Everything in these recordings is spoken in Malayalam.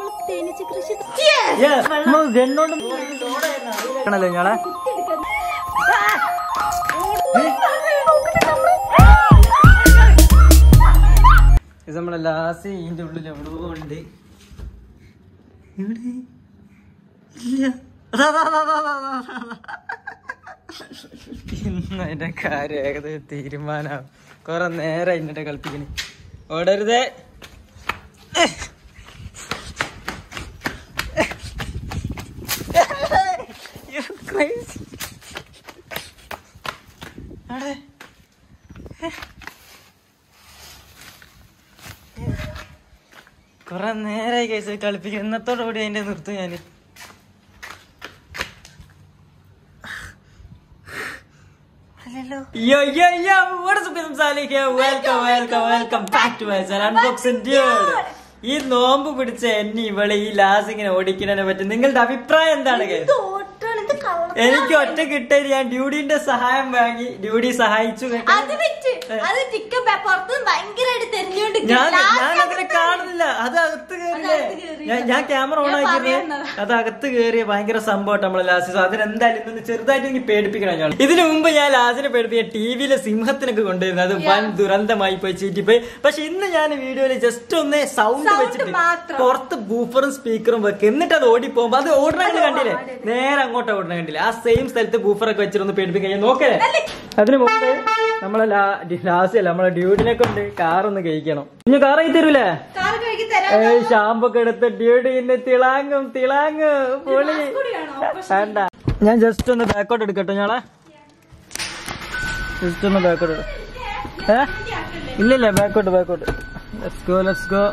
തേനീച്ച കൃഷി ഗണ്ണോണ്ട് ആണല്ലോ ഞങ്ങളെ ഇത് നമ്മളെ ലാസ്റ്റ് ഇതിന്റെ ഉള്ളിൽ എവിടെയോ ഉണ്ട് എവിടെ ഇല്ല അതാ, അതാ, അതാ, അതാ, അതാ, അതാ. ഇന്ന് അതിന്റെ കാര്യം ഏകദേശം തീരുമാനാവും കൊറേ നേരം എന്നിട്ട് കളിപ്പിക്കണേ ഓടരുതേ You crazy. അവിടെ. കൊറേ നേരായി കേസ് കളിപ്പിക്കും ഇന്നത്തോടു കൂടി അതിന്റെ നിർത്തും ഞാന് Yo, yo, yo, what is up, guys? I'm Salih here. Welcome, welcome, welcome back to my channel, Unboxing Dude. ഈ നോമ്പ് പിടിച്ച എന്നെ ഇവളെ ഈ ലാസ് ഇങ്ങനെ ഓടിക്കുന്നതിനെ പറ്റി നിങ്ങളുടെ അഭിപ്രായം എന്താണ് guys? ഓട്ടാണ് ഇത് കളർ എനിക്ക് ഒറ്റ കിട്ടിയത് ഞാൻ ഡ്യൂഡിന്റെ സഹായം വാങ്ങി ഡ്യൂഡി സഹായിച്ചു കേട്ടോ. അത് വെച്ച് അത് ചിക്കൻ പുറത്ത് ഭയങ്കരമായിട്ട് തെരഞ്ഞുകൊണ്ട് ഞാൻ ഞാൻ അങ്ങനെ കാണുന്നില്ല അത് അകത്ത് കയറിയേ അത് അകത്ത് കേറി. ഞാൻ ഞാൻ ക്യാമറ ഓൺ ഞാൻ ആക്കിയത് പറയുന്നതാ. അത് അകത്ത് കയറിയ ഭയങ്കര സംഭവം നമ്മളെ ലാസ്റ്റ് സോ അതിനെന്തായാലും ഇന്ന് ചെറുതായിട്ട് എനിക്ക് പേടിപ്പിക്കണം ഞാൻ ഇതിനു മുമ്പ് ഞാൻ ലാസിനെ പേടിപ്പിക്കാൻ ടി വിയിലെ സിംഹത്തിനൊക്കെ കൊണ്ടുവരുന്നത് അത് വൻ ദുരന്തമായി പോയി ചീറ്റിപ്പോയി പക്ഷെ ഇന്ന് ഞാൻ വീഡിയോയിൽ ജസ്റ്റ് ഒന്ന് സൗണ്ട് Sound വെച്ചിട്ട് മാത്രം. പുറത്ത് ബൂഫറും സ്പീക്കറും വെക്ക് എന്നിട്ട് അത് ഓടി പോകുമ്പോ അത് ഓടണ കണ്ടില്ലേ നേരെ അങ്ങോട്ട് ഓടണ കണ്ടില്ലേ ആ സെയിം സ്ഥലത്ത് ബൂഫറൊക്കെ വെച്ചിട്ടൊന്ന് പേടിപ്പിക്കാൻ ഞാൻ നോക്കേ അതിന് മുമ്പ് നമ്മളെ ലാസ്റ്റ് അല്ല നമ്മളെ ഡ്യൂഡിനെ കൊണ്ട് കാറൊന്ന് കഴിക്കണം ഇനി കാർ ആയി തരൂലേ കാറ് കഴുകി തരാം ഏയ് ഷാമ്പൊക്കെ എടുത്ത് ഡ്യൂഡി ഇന്ന് തിളാങ്ങും തിളാങ്ങും പൊളി കൂടിയാണോ വേണ്ട ഞാൻ ജസ്റ്റ് ഒന്ന് ബാക്കോട്ട് എടുക്കട്ടെ ഞാളെ ജസ്റ്റ് ഒന്ന് ബാക്കോട്ട് ഏ ഇല്ലില്ല ബാക്കോട്ട് ബാക്കോട്ട് ലെറ്റ്സ് ഗോ ലെറ്റ്സ് ഗോ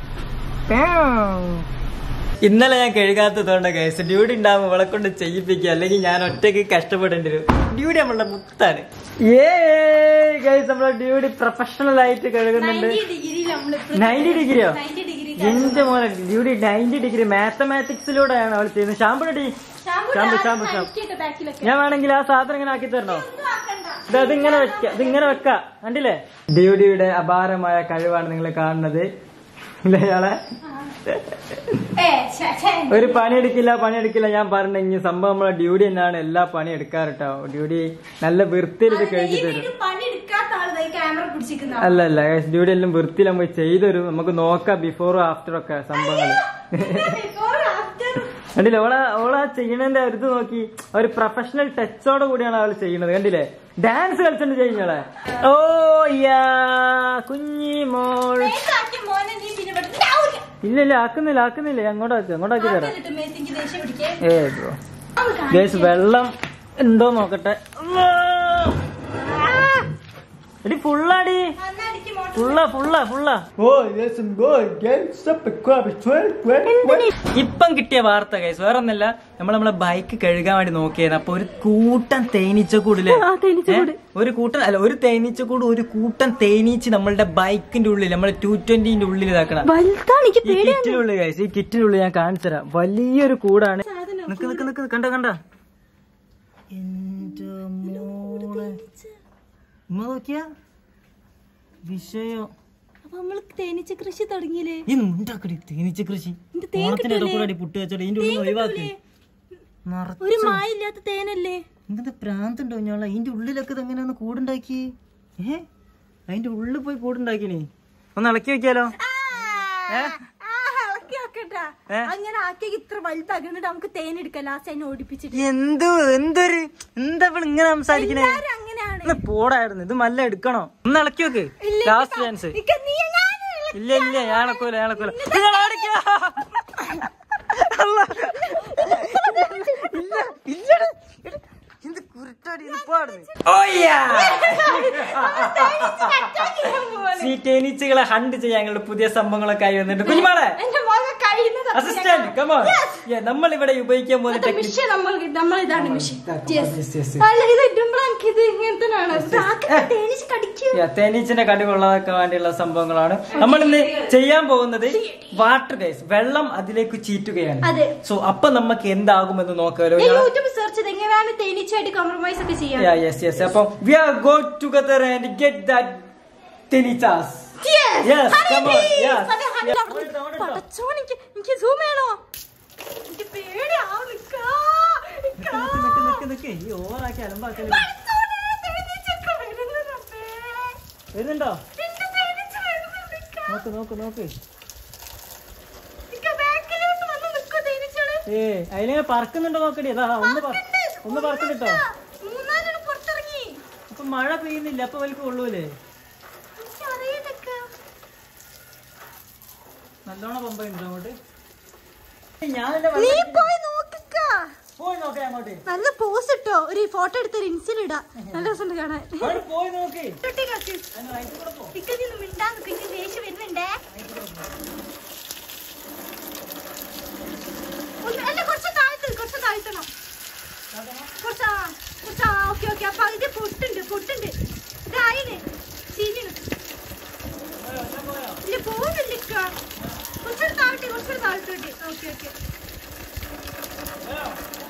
ഇന്നലെ ഞാൻ കഴുകാത്തതുകൊണ്ട് കേസ് ഡ്യൂട്ടി ഉണ്ടാവുമ്പോൾ ഇവളെ കൊണ്ട് ചെയ്യിപ്പിക്കുക അല്ലെങ്കിൽ ഞാൻ ഒറ്റയ്ക്ക് കഷ്ടപ്പെടേണ്ടി വരും ഡ്യൂട്ടി നമ്മളുടെ മുത്താണ് ഏ ഗൈസ് നമ്മളെ ഡ്യൂട്ടി പ്രൊഫഷണൽ ആയിട്ട് കഴുകുന്നുണ്ട് ഡിഗ്രി നമ്മളിപ്പോ നയൻറ്റി ഡിഗ്രിയോ നയൻറ്റി ഡിഗ്രി എന്റെ മോനെ ഡ്യൂട്ടി നയൻറ്റി ഡിഗ്രി മാത്തമാറ്റിക്സിലൂടെയാണ് അവൾ ചെയ്യുന്നത് ഷാമ്പു ഡി ഷാമ്പു ഷാമ്പു ഷാമ്പു ബാക്കിലൊക്കെ ഞാൻ വേണമെങ്കിൽ ആ സാധനം ഇങ്ങനെ ആക്കി തരണോ ഒന്നും ആക്കണ്ട. ഇത് അതിങ്ങനെ വെക്ക ഇതിങ്ങനെ വെക്ക കണ്ടില്ലേ ഡ്യൂട്ടിയുടെ അപാരമായ കഴിവാണ് നിങ്ങൾ കാണുന്നത് ഇല്ലേ ഇയാളെ ഏ, ഛെ, ഛെ. ഒരു പണിയെടുക്കില്ല പണിയെടുക്കില്ല ഞാൻ പറഞ്ഞെങ്കിൽ സംഭവം നമ്മളെ ഡ്യൂട്ടി തന്നെയാണ് എല്ലാ പണി എടുക്കാറ് കേട്ടോ ഡ്യൂട്ടി നല്ല വൃത്തിയിൽ ഇത് ഈ കഴുകി തരും വീഡിയോ പണിയെടുക്കാത്ത ആള് ക്യാമറ പിടിച്ചിരിക്കുന്ന അല്ല അല്ല ഡ്യൂട്ടി എല്ലാം വൃത്തിയിൽ നമുക്ക് ചെയ്തരും നമുക്ക് നോക്കാം ബിഫോറും ആഫ്റ്ററും ഒക്കെ സംഭവങ്ങൾ കണ്ടില്ലേ ഓള ഓള ചെയ്യണതിന്റെ ഒരു ഇത് നോക്കി ഒരു പ്രൊഫഷണൽ ടച്ചോടെ കൂടിയാണ് അവൾ ചെയ്യുന്നത് കണ്ടില്ലേ ഡാൻസ് കളിച്ചിട്ട് ചെയ്യുന്നോളെ ഓ യാ കുഞ്ഞി മോൾ മോനെ നീ പിന്നെ ഇവിടെ ഉണ്ടാവൂല. ഇല്ല ഇല്ല ആക്കുന്നില്ല ആക്കുന്നില്ല അങ്ങോട്ടാക്കി അങ്ങോട്ടാക്കി തരാം എന്നിട്ട് മേത്തേക്ക് ദേഷ്യം പിടിക്കേ. ഏ അവൾ കാണും. ഗേസ് വെള്ളം ഉണ്ടോ നോക്കട്ടെ എടി ഫുള്ളാടി അന്ന് അടിക്ക് മോനെ. ഫുള്ള ഫുള്ള ഫുള്ള ഇപ്പം കിട്ടിയ വാർത്ത കൈസ് വേറെ ഒന്നല്ല നമ്മൾ നമ്മളെ ബൈക്ക് കഴുകാൻ വേണ്ടി നോക്കിയായിരുന്നു അപ്പൊ ഒരു കൂട്ടം തേനീച്ച കൂടില്ലേ ഒരു കൂട്ടം അല്ല ഒരു തേനീച്ച കൂട് ഒരു കൂട്ടം തേനീച്ച് നമ്മളുടെ ബൈക്കിന്റെ ഉള്ളിൽ നമ്മളെ ടു ട്വന്റിന്റെ ഉള്ളിൽ ഇതാക്കണം വലുതാണ് എനിക്ക് ഈ കിറ്റിനുള്ളിൽ കൈസ് ഈ കിറ്റിനുള്ളിൽ ഞാൻ കാണിച്ചു തരാം വലിയൊരു കൂടാണ് നിക്ക് നിക്ക് നിക്ക് കണ്ട കണ്ട എന്റെ മോളെ ഉമ്മ നോക്കിയാ വിഷയം അപ്പൊ നമ്മള് തേനീച്ച കൃഷി തുടങ്ങിയില്ലേ ഈ ഉണ്ടാക്കടി തേനീച്ച കൃഷി ഇത് തേൻ ഓണത്തിന്റെ ഇടക്കൂടെ പുട്ട് വെച്ചോട്ടെ ഇതിന്റെ ഉള്ളിൽ ഒഴിവാക്കി ഒരു മായില്ലാത്ത തേനല്ലേ ഇങ്ങനത്തെ പ്രാന്തുണ്ടോ ഞാളെ ഇതിന്റെ ഉള്ളിലൊക്കെ ഇത് എങ്ങനെയാണ് കൂടുണ്ടാക്കി ഏ അതിന്റെ ഉള്ളിൽ പോയി കൂടുണ്ടാക്കിനി ഒന്ന് ഇളക്കി വെക്കാലോ ഏ? ഇളക്കി വെക്കട്ടാ ഏ? അങ്ങനെ ആക്കി ഇത്ര വലുതാക്കുന്നുണ്ട് നമുക്ക് തേൻ എടുക്കാം ലാസ്റ്റ് അതിനെ ഓടിപ്പിച്ചിട്ട് എന്ത് എന്തൊരു എന്താ ഇവള് ഇങ്ങനെ സംസാരിക്കണേ എല്ലാരും അങ്ങനെയാണ് ഒന്ന് പോടായിരുന്നു ഇത് മല്ല എടുക്കണോ ഒന്ന് ഇളക്കി വെക്ക് ലാസ്റ്റ് ചാൻസ് നിക്ക, നീ എങ്ങാനും ഇളക്കി. ഇല്ല ഇല്ല ഞാൻ ഇളക്കൂല ഞാൻ ഇളക്കൂല നിങ്ങൾ ഓടിക്കോ. അല്ലാ. ഇല്ല ഇല്ലടാ. എടാ, എന്ത് കുരുട്ടാടി ഇത് പാടുന്നു ഓയ്യാ ഈ തേനീച്ചകളെ ഹണ്ട് ചെയ്യാൻ ഞങ്ങളുടെ പുതിയ സംഭവങ്ങളൊക്കെ ആയി വന്നിട്ട് കുഞ്ഞുമാളെ എന്റെ മുഖം കഴിയുന്നത് അസിസ്റ്റന്റ് കമോൺ നമ്മൾ ഇവിടെ ഉപയോഗിക്കാൻ പോകുന്ന ടെക്നിക് മിഷൻ നമ്മൾ നമ്മൾ ഇതാണ് മിഷൻ അല്ല ഇത് ഇടുമ്പോൾ എനിക്ക് ഇത് ഇങ്ങനത്തെ തേനീച്ച കടിക്കും തേനീച്ചിന്റെ കടി കൊള്ളാതൊക്കെ വേണ്ടിയുള്ള സംഭവങ്ങളാണ് നമ്മൾ ഇന്ന് ചെയ്യാൻ പോകുന്നത് വാട്ടർ ഗൈസ് വെള്ളം അതിലേക്ക് ചീറ്റുകയാണ് അതെ. സോ അപ്പൊ നമുക്ക് എന്താകുമെന്ന് നോക്കാലോ ഞാൻ യൂട്യൂബ് സെർച്ച് ചെയ്ത് എങ്ങനെയാണ് തേനീച്ചയായിട്ട് കോംപ്രമൈസ് ഒക്കെ ചെയ്യാൻ യെസ് യെസ് അപ്പൊ we are go together and get that തേനീച്ചാസ് Yes, Yes, honey come on, bees. yes. അതെ, honey Yeah. അവിടെ- അവിടെ ഇട്ടോ, അവിടെ ഇട്ടോ. പടച്ചോൻ എനിക്ക് എനിക്ക് സൂം ചെയ്യണോ എനിക്ക് പേടിയാവും ഇക്കാ. ഇക്കാ. നിക്ക് നിക്ക് നിക്ക് ഈ ഓവറാക്കി അലമ്പാക്കല് പടച്ചോനെ, തേനീച്ചയൊക്കെ വരുന്നു റബ്ബേ. വരുന്നുണ്ടോ എന്റെ തേനീച്ച വരുന്നുണ്ട് ഇക്കാ. നോക്ക് നോക്ക് നോക്ക് ഇക്കാ, ബാക്കിലോട്ട് വന്ന് നിക്കോ തേനീച്ചകള്? ഏ അതിലിങ്ങനെ പറക്കുന്നുണ്ടോ നോക്കടി അതാ ഒന്ന് പറ ഒന്ന് പറക്കുന്നുട്ടോ ഇക്കാ, മൂന്നാലെണ്ണം പുറത്തിറങ്ങി അപ്പൊ മഴ പെയ്യുന്നില്ല അപ്പൊ വലിക്ക് കൊള്ളൂലേ എനിക്കറിയില്ല ഇക്കാ. നല്ലോണം പമ്പയുണ്ടോ അങ്ങോട്ട് ഞാനല്ല നീ പോയി നോക്കിക്കാ പോയി നോക്കേ അങ്ങോട്ട് നല്ല പോസ് ഇട്ടോ ഒരു ഫോട്ടോ എടുത്ത് ഒരു ഇൻസിലിടാ നല്ല രസമുണ്ട് കാണാൻ അവിടെ പോയി നോക്ക് ഇട്ടിട്ട് കാക്ക്. അതിന് right കൂടെ പോ. ഇക്ക നിന്ന് മിണ്ടാൻ നിക്ക്. എനിക്ക് ദേഷ്യം വരുന്നുണ്ടേ ഒന്ന് അല്ല കുറച്ച് താഴ്ത്ത് കുറച്ച് താഴ്ത്തണം കുറച്ച് ആ കുറച്ച് ആ ഓക്കെ ഓക്കെ അപ്പൊ ഇത് പൊട്ടുണ്ട് പൊട്ടുണ്ട് ഇതായിന് ചീഞ്ഞിന് പോയോ, ഞാൻ പോയോ? ഇല്ല പോകുന്നില്ല ഇക്ക കുറച്ചുകൂടി താഴ്ത്തി കുറച്ചുകൂടി താഴ്ത്തോട്ട് ഓക്കെ ഓക്കെ പോയോ?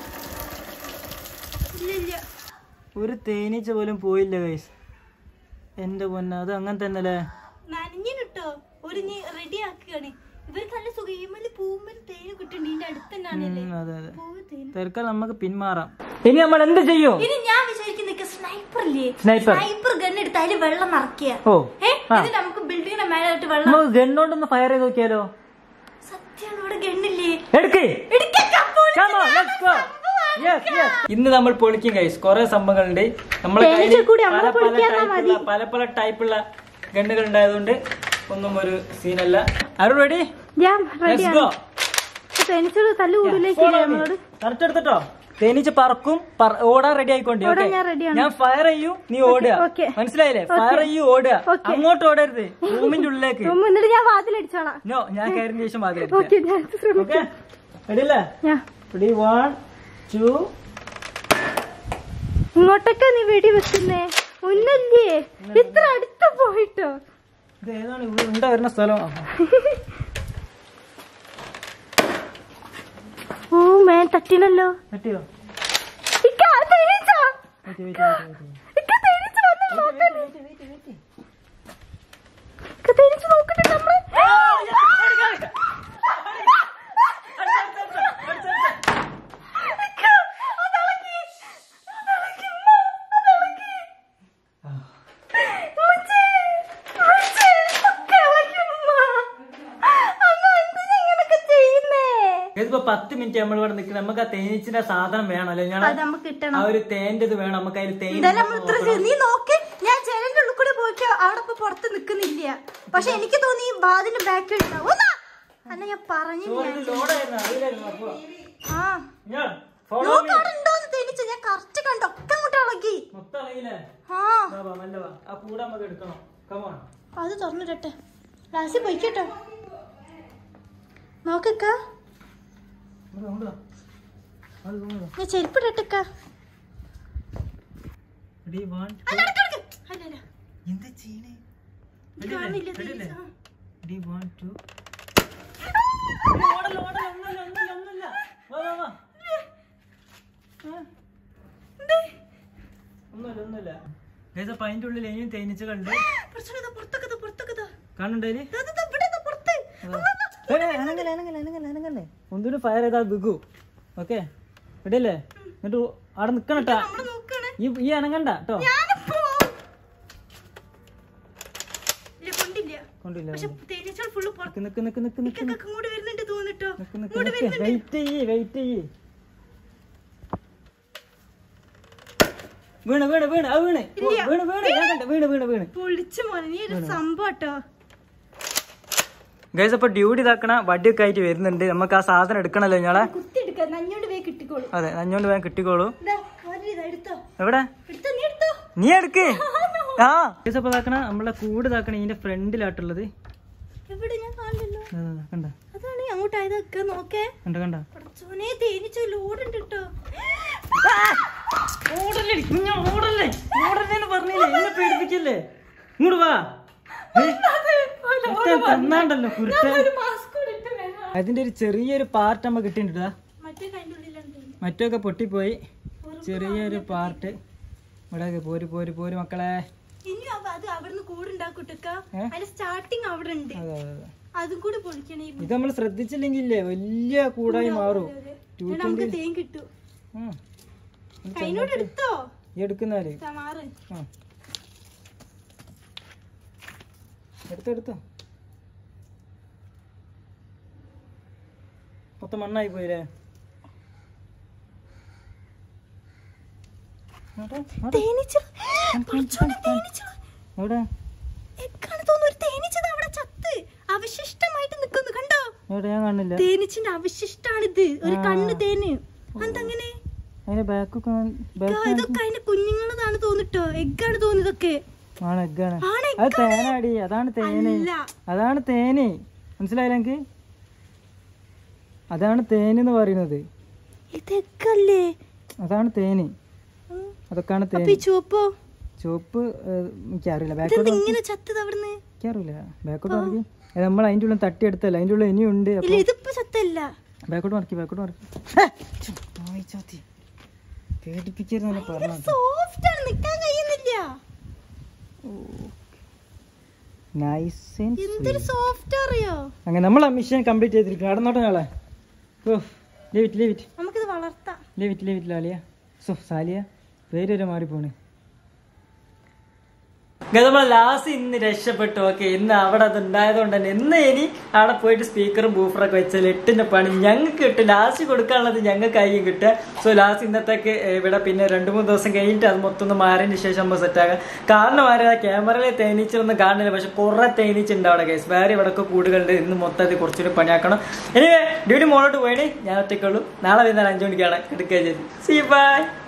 ഇല്ല ഇല്ല ഒരു തേനീച്ച പോലും പോയില്ല ഗൈസ് എന്റെ പൊന്ന അത് അങ്ങനെ തന്നെയല്ലേ നനഞ്ഞിട്ടോ ഒരു നീ റെഡി ആക്കുകയാണ് ഇവർക്ക് നല്ല സുഖീമല് പൂമ്മല് തേന് കിട്ടുന്നുണ്ട് ഇതിന്റെ അടുത്ത് തന്നെയാണല്ലേ ഉം, അതെ അതെ പൂവ് തേന് തിരക്കാൽ നമുക്ക് പിന്മാറാം ഇനി നമ്മൾ എന്ത് ചെയ്യും ഇനി ഞാൻ വിചാരിക്കുന്ന സ്നൈപ്പർ ഇല്ലേ Sniper. സ്നൈപ്പർ ഗൺ എടുത്ത് അതില് വെള്ളം നിറക്കുക ഓ ഏ എന്നിട്ട് നമുക്ക് ബിൽഡിങ്ങിന്റെ മേലായിട്ട് വെള്ളം നമ്മൾ ഗണ്ണോണ്ടൊന്ന് ഫയർ ചെയ്ത് നോക്കിയാലോ സത്യാണ് ഇവിടെ ഗണ്ണില്ലേ എടുക്കേ എടുക്കാം Come on, let's go. Yes, yes. ഇന്ന് നമ്മൾ പൊളിക്കും ഗൈസ് കുറെ സംഭവങ്ങളുണ്ട് നമ്മുടെ തേനീച്ച കയ്യിൽ കൂടി പല നമ്മള് പല പൊളിക്കാന്നാ ടൈപ്പുള്ള പല പല ടൈപ്പുള്ള ഗണ്ണുകൾ ഉണ്ടായതുകൊണ്ട് ഒന്നും ഒരു സീനല്ല ആരും റെഡി ഞാൻ ലെറ്റ്സ് റെഡിയാണ് ഗോ പെൻസിൽ തല്ലു കൂടിലേക്ക് നമ്മളോട് കറക്റ്റ് എടുത്തിട്ടോ തേനീച്ച പറക്കും പറ- ഓടാൻ റെഡി ആയിക്കോണ്ടി ഓടാൻ ഓക്കെ ഞാൻ ready ആണ്. ഞാൻ ഫയർ ചെയ്യൂ നീ ഓടുക okay. മനസ്സിലായില്ലേ ഫയർ ചെയ്യൂ ഓടുക Okay. അങ്ങോട്ട് ഓടരുത് റൂമിന്റെ ഉള്ളിലേക്ക് ഉമ്മ, എന്നിട്ട് ഞാൻ വാതിലടിച്ചോളാം നോ ഞാൻ കയറിന് ശേഷം ഓക്കെ മാതിരി ഞാൻ ശ്രമിക്കാം ഓക്കെ റെഡിയല്ലേ ഞാൻ റെഡി വൺ ടു ഇങ്ങോട്ടൊക്കെ നീ വെടി വെക്കുന്നേ മുന്നല്ലേ ഇത്ര അടുത്ത് പോയിട്ടോ ഇത് ഏതാണ് ഇവിടെ ഉണ്ടാ വരുന്ന സ്ഥലം ഓ മേൻ തട്ടിനല്ലോ പറ്റിയോ ഇക്ക, തേനീച്ച. വെയിറ്റ് വെയിറ്റ് വെയിറ്റ് ഇക്ക, തേനീച്ച വന്ന് നോക്കട്ടെ. ഇക്ക, തേനീച്ച നോക്കട്ടെ നമ്മള്. ഇക്ക, അതിളകി. അതിളകി, ഉമ്മ. അതിളകി. ഉമ്മച്ചി, ഉമ്മച്ചി, ഒക്കെ ഇളകി, ഉമ്മ. അമ്മ, എന്തിനാ ഇങ്ങനൊക്കെ ചെയ്യുന്നേ? ഇതിപ്പോ പത്ത് മിനിറ്റ് നമ്മൾ ഇവിടെ നിൽക്കുന്നത് നമുക്ക് ആ തേനീച്ചിന്റെ സാധനം വേണം അല്ലെ ഞാൻ അത് നമുക്ക് കിട്ടണം ആ ഒരു തേന്റെ ഇത് വേണം നമുക്ക് അതിൽ തേൻ ഇതെല്ലാം നമ്മൾ ഇത്ര ചെയ്തു. നീ നോക്ക് ഞാൻ ജനലിന്റെ ഉള്ളിൽ കൂടെ പോയിട്ട് അവിടെ ഇപ്പൊ പുറത്ത് നിക്കുന്നില്ല പക്ഷെ എനിക്ക് തോന്നി ഈ ബാതിന്റെ ബാക്കിൽ ഉണ്ടാവും ഒന്നാ. അല്ല ഞാൻ പറഞ്ഞില്ല ലോഡായിരുന്നു അറിയില്ലായിരുന്നു അപ്പൊ ആ ഞാൻ ഫോളോ നോക്ക് അവിടെ ഉണ്ടോന്ന് തേനിച്ചു ഞാൻ കറക്റ്റ് കണ്ടു ഒക്കെ അങ്ങോട്ട് ഇളകി മൊത്തം അറിയില്ലേ ആ വാ, വാ, മെല്ലെ വാ. ആ കൂടെ നമുക്ക് എടുക്കണം കമോൺ അത് തുറന്നിട്ടെ ലാസ്റ്റ് പോയിക്കട്ടോ നോക്കക്ക ഞാൻ ചെരുപ്പിടട്ടക്ക റെഡി വൺ അല്ല അടക്ക്, അടക്ക്. അല്ല അല്ല എന്താ ചെയ്യണേ ഇത് കാണുന്നില്ല തേനീച്ച. ആ. റെഡി വൺ ടു ഒന്നുമില്ല ഒന്നുമില്ല ഗൈസ് അപ്പൊ അതിന്റെ ഉള്ളിൽ ഇനിയും തേനീച്ചകളുണ്ട് കുറച്ചുകൂടെ ഇതാ, പുറത്തൊക്കെ ഇതാ, പുറത്തൊക്കെ ഇതാ. കാണുണ്ടേല് ഇതാ, ഇതാ, ഇവിടെ ഇതാ, പുറത്ത്. ഒന്നുകൂടി ഫയർ ചെയ്താൽ ബിഗു ഓക്കെ റെഡിയല്ലേ എന്നിട്ട് അവിടെ നിക്കണട്ടാ നമ്മള് നോക്കാണ് ഈ ഈ അനങ്ങണ്ട കേട്ടോ ഞാനിപ്പോ ഇല്ല കൊണ്ടില്ല കൊണ്ടില്ല പക്ഷെ തേനീച്ചകൾ ഫുള്ള് പുറത്ത് നിക്ക് നിക്ക് നിക്ക് നിക്ക് നിക്ക് ഇങ്ങോട്ട് വരുന്നുണ്ട് തോന്നിട്ടോ നിക്ക് നിക്ക് നിക്ക് വെയിറ്റ് ചെയ്യ് വെയിറ്റ് ചെയ്യ് വീണ് വീണ് വീണ് അത് വീണ് ഓ, ഇല്ല. വീണ് വീണ് ഞാൻ കണ്ട വീണ് വീണ് വീണ് പൊളിച്ചു മോനെ നീ ഒരു സംഭവം കേട്ടോ ഗൈസ് അപ്പൊ ഡ്യൂട്ടി ഇതാക്കണ വടിയൊക്കെ ആയിട്ട് വരുന്നുണ്ട് നമുക്ക് ആ സാധനം എടുക്കണല്ലോ ഞങ്ങളെ കുത്തി എടുക്ക നഞ്ഞോണ്ട് പോയി കിട്ടിക്കോളൂ അതെ നഞ്ഞോണ്ട് വേഗം കിട്ടിക്കോളൂ ഇതാ ഒരു ഇതാ എടുത്തോ എവിടെ എടുത്തോ നീ എടുത്തോ നീ എടുക്ക് ആ ഗൈസ് അപ്പൊ ഇതാക്കണ നമ്മളെ കൂട് ഇതാക്കണ ഇതിന്റെ ഫ്രണ്ടിലാട്ടുള്ളത് എവിടെ ഞാൻ കാണില്ലല്ലോ കണ്ട അതാണ് അങ്ങോട്ട് ആയതൊക്കെ നോക്കേ കണ്ട കണ്ട കുറച്ചോനെ തേനീച്ച ലോഡുണ്ട് കേട്ടോ ഓടല്ലേ ഞാൻ ഓടല്ലേ ഓടല്ലേന്ന് പറഞ്ഞില്ലേ എന്നെ പേടിപ്പിക്കല്ലേ ഇങ്ങോട്ട് വാ ഏ, കുരുത്തൻ തന്നാണ്ടല്ലോ കുരുത്തൻ മാസ്ക് കൂടെ ഇട്ട് വേണം അതിന്റെ ഒരു ചെറിയൊരു പാർട്ട് നമ്മ കിട്ടിയിട്ടാ മറ്റേ കൈൻ്റെ ഉള്ളിലാണ് തോന്നുന്നു. മറ്റൊക്കെ പൊട്ടിപ്പോയി ചെറിയൊരു പാർട്ട് ഇവിടെ പോര് പോര് പോര് മക്കളെ ഇനി അവ- അത് അവിടുന്ന് കൂടുണ്ടാക്കൂട്ടക്ക ഏ? അതിന്റെ സ്റ്റാർട്ടിങ് അവിടെ ഉണ്ട് അതെ അതെ അതെ അതും കൂടി പൊളിക്കണേ ഇത് നമ്മൾ ശ്രദ്ധിച്ചില്ലെങ്കിൽ ഇല്ലേ വലിയ കൂടായി മാറും ടു നമുക്ക് തേൻ കിട്ടും ആ കൈനോട് എടുത്തോ ഈ എടുക്കുന്നാല് മാറ് ആ എടുത്തെടുത്തോ മൊത്തം മണ്ണായി പോയില്ലേ എവിടെ? എവിടെ? തേനീച്ച പടച്ചോനെ, തേനീച്ച. എവിടെ എക്കാണ് തോന്നുന്നു ഒരു തേനീച്ചത് അവിടെ ചത്ത് അവശിഷ്ടമായിട്ട് നിക്കുന്നു കണ്ടോ എവിടെ ഞാൻ കാണില്ല തേനീച്ചിന്റെ അവശിഷ്ടാണിത് ഒരു കണ്ണ് തേന് എന്തങ്ങനെ അതിന്റെ ബാക്കൊക്കെ ഇതാ, ഇതൊക്കെ അതിന്റെ കുഞ്ഞുങ്ങളതാണ് തോന്നിട്ടോ എഗ്ഗാണ് തോന്നിയതൊക്കെ ആണ് എഗ്ഗാണ് ആണ് അത് തേനാടി അതാണ് തേന് അല്ല അതാണ് തേന് മനസ്സിലായില്ല എനിക്ക് അതാണ് തേന് എന്ന് പറയുന്നത് ഇത് എഗ്ഗല്ലേ അതാണ് തേന് ഉം. അതൊക്കെയാണ് അപ്പൊ തേന് ഈ ചുവപ്പോ ചുവപ്പ് ഏഹ്, എനിക്കറിയില്ല ഇതെന്ത് ബാക്കോട്ട് ഇങ്ങനെ ചത്തത് അവിടുന്ന് എനിക്കറിയില്ല ബാക്കോട്ട് മറക്കി നമ്മൾ അതിൻ്റെ ഉള്ളിൽ തട്ടിയെടുത്തല്ല അതിൻ്റെ ഉള്ളിൽ ഇനിയും ഉണ്ട് ഇല്ല ഇതിപ്പോ ചത്തല്ല ബാക്കോട്ട് മറക്കി ബാക്കോട്ട് മറക്കി ചാത്തി പേടിപ്പിക്കരുതെന്നല്ല പറഞ്ഞത് സോഫ്റ്റ് ആണ് നിക്കാൻ കഴിയുന്നില്ല നൈസ് എന്തൊരു സോഫ്റ്റ് അറിയോ അങ്ങനെ നമ്മൾ ആ മിഷൻ കംപ്ലീറ്റ് ചെയ്തിരിക്കും നടന്നോട്ടെ നാളെ ഓ ലേവിറ്റ് ലേവിറ്റ് നമുക്കിത് വളർത്താം ലേവിറ്റ് ലേവിറ്റ് ലാലിയ സോ സാലിയ പേര് വരെ മാറിപ്പോണ് നമ്മളെ ലാസ്റ്റ് ഇന്ന് രക്ഷപ്പെട്ടു ഓക്കെ ഇന്ന് അവിടെ അത് ഉണ്ടായതുകൊണ്ട് തന്നെ ഇന്ന് ഇനി അവിടെ പോയിട്ട് സ്പീക്കറും ബൂഫറൊക്കെ വെച്ചാൽ എട്ടിന്റെ പണി ഞങ്ങൾക്ക് കിട്ടും ലാസ്റ്റ് കൊടുക്കാനുള്ളത് ഞങ്ങൾക്ക് കയ്യും കിട്ടുക സോ ലാസ്റ്റ് ഇന്നത്തേക്ക് ഇവിടെ പിന്നെ രണ്ട് മൂന്ന് ദിവസം കഴിഞ്ഞിട്ട് അത് മൊത്തം ഒന്ന് മാറിയതിന് ശേഷം നമ്മൾ സെറ്റാകാം കാരണം ആരാ ക്യാമറയിൽ തേനീച്ചൊന്നും കാണുന്നില്ല പക്ഷെ കുറെ തേനീച്ചുണ്ട് അവിടെ കേസ് വേറെ ഇവിടെയൊക്കെ കൂടുകളുണ്ട് ഇന്ന് മൊത്തം അത് കുറച്ചുകൂടി പണിയാക്കണം ഇനി ഡ്യൂട്ടി മോളോട്ട് പോയിന് ഞാൻ ഒറ്റയ്ക്കുള്ളൂ നാളെ വൈകുന്നേരം അഞ്ചു മണിക്കാണ് എടുക്കുക ചെയ്ത് സി ബൈ